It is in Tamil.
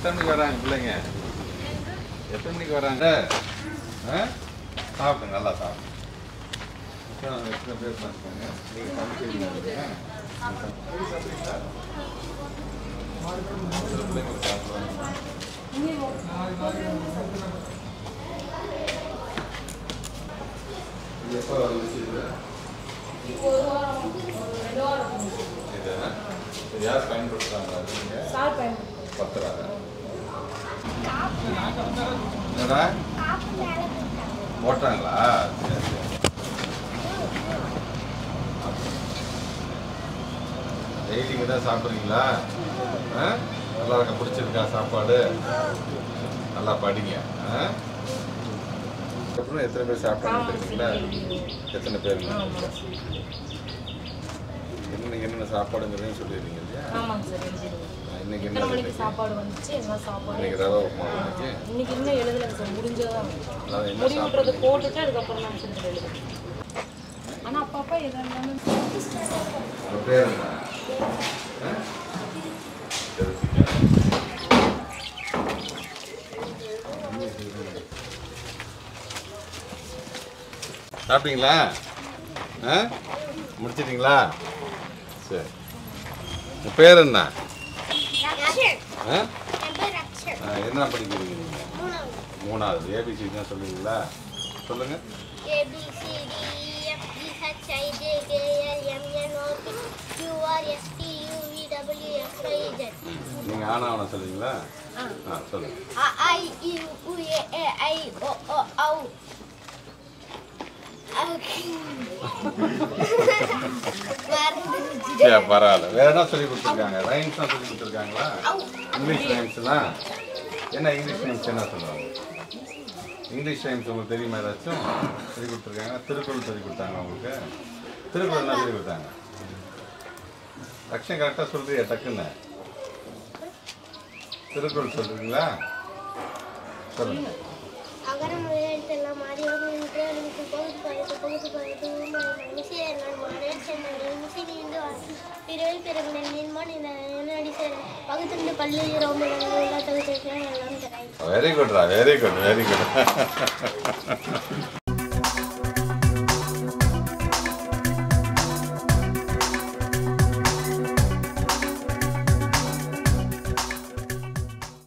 எத்தனை மணிக்கு வராங்க பிள்ளைங்க எத்தனை மணிக்கு வராங்க ஆ சாப்பிடுங்க நல்லா சாப்பிடுங்க எத்தனை எத்தனை பேர் பார்த்துக்கோங்க நீங்கள் சமைக்கிறீங்க இல்லையா? நீங்க சாப்பிடுறீங்களா? சில பிள்ளைங்க சாப்பிடுவாங்க இது எப்போ வந்துச்சு இது இது இது யார் பயன்படுத்துறாங்களா நீங்கள் சார் பயன் பத்துறாங்க என்னடா போட்டாங்களா சரி சரி டெய்லி இங்கே தான் சாப்பிட்றீங்களா ஆ நல்லா இருக்க பிடிச்சிருக்கா சாப்பாடு நல்லா படிங்க ஆ அப்புறம் எத்தனை பேர் சாப்பிட்றாங்க தெரியுங்களா எத்தனை பேர் என்ன என்னென்ன சாப்பாடுங்கிறதையும் சொல்லிடுறீங்க இல்லையா ஆமாங்க சார் எழுதிடுவோம் இன்னைக்கு எத்தனை என்ன மணிக்கு இன்னைக்கு சாப்பாடு வந்துச்சு என்ன சாப்பாடு இன்னைக்கு ரவை உப்புமா இன்னைக்கு இன்னைக்கு இன்னும் எழுதலைங்க சார் முடிஞ்சதான் அதாவது என்ன முடிவுன்றது சாப்பிடுறீங்க போட்டுட்டு அதுக்கப்புறம் தான் சொல்லிட்டு எழுதுறேன் ஆனா அப்பா அப்பா எதா இருந்தாலும் உங்க பேர் என்ன ஆ? தெரிஞ்சுக்க. சாப்பிட்டீங்களா ஆ முடிச்சிட்டீங்களா சரி உங்க பேர் என்ன ஆ? ஆ, என்ன படிக்கிறீங்க நீங்கள் மூணாவது ஏபிசி தான் சொல்லுவீங்களா சொல்லுங்க A B C D E F G H I J K L M N O P Q R S T U V W X Y Z. நீங்கள் ஆனாவனம் சொல்லுவீங்களா ஆ சொல்லுங்க A I E U A A I O O Au. மறந்துருச்சு. சரி பரவாயில்ல வேற என்ன சொல்லி கொடுத்துருக்காங்க ரைம்ஸ் தான் சொல்லி கொடுத்துருக்காங்களா இங்கிலீஷ் ரைம்ஸ்லாம் என்ன இங்கிலீஷ் ரைம்ஸ் என்ன சொல்லுவாங்க இங்கிலீஷ் ரைம்ஸ் உங்களுக்கு தெரியுமா ஏதாச்சும் சொல்லி கொடுத்துருக்காங்க திருக்குறள் சொல்லி கொடுத்தாங்க உங்களுக்கு திருக்குறள் என்ன சொல்லி கொடுத்தாங்க லட்சம் கரெக்டாக சொல்றியா டக்குன்னு திருக்குறள் சொல்றீங்களா சொல்லுங்க அகரம் எழுத்தெல்லாம் மாறியோடு நின்று அறிவித்து பகுதி பகுதி பகுதி பகுதி மிசி என்னால் மாறேன் சென்னை மிசி நீண்டு பிறவை பிறகு நின்மான் என்னடி சார் பகுத்துண்டு பள்ளி ரொம்ப எல்லா தகுதி எல்லாம் தெரியும் வெரி குட்ரா வெரி குட் வெரி குட்